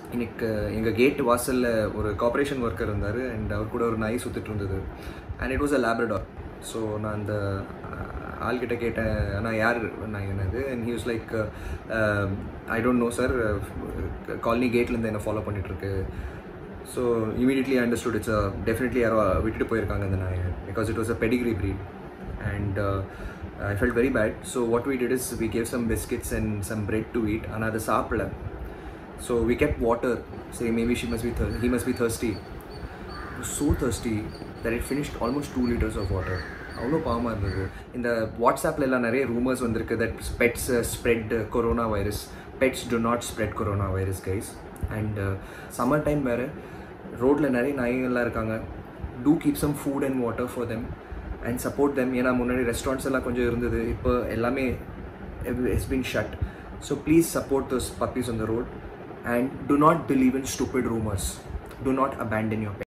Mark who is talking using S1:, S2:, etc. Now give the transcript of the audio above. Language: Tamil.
S1: இன்னைக்கு எங்கள் கேட் வாசலில் ஒரு கார்ப்பரேஷன் ஒர்க்கர் இருந்தார் அண்ட் அவர் கூட ஒரு நாய் சுற்றிட்டு இருந்தது and it was a Labrador so நான் அந்த அஹ், ஆள்கிட்ட கேட்டேன் ஆனால் யார் நான் என்னது and he was like I don't know sir colony கேட்லேருந்து என்ன ஃபாலோ பண்ணிகிட்ருக்கு so immediately understood it's definitely யாரோ விட்டுட்டு போயிருக்காங்க அந்த நாயை because it was a pedigree breed and uh, I felt very bad. So what we did is we gave some biscuits and some bread to eat. Another சாப்பிடல So we kept water. Say maybe she must be thir- he must be thirsty. He was so thirsty that it finished almost two liters of water. அவ்வளோ பாவமாக இருந்தது இந்த வாட்ஸ்அப்பில் எல்லாம் நிறைய ரூமர்ஸ் வந்திருக்கு that pets spread corona virus pets do not spread corona virus guys and summer time வேறு ரோட்டில் நிறைய நாய்கள்லாம் இருக்காங்க to keep some food and water for them and support them ஏன்னா முன்னாடி ரெஸ்டாரண்ட்ஸ் எல்லாம் கொஞ்சம் இருந்தது இப்போ எல்லாமே it's been shut so please support those puppies on the road and do not believe in stupid rumours do not abandon your pet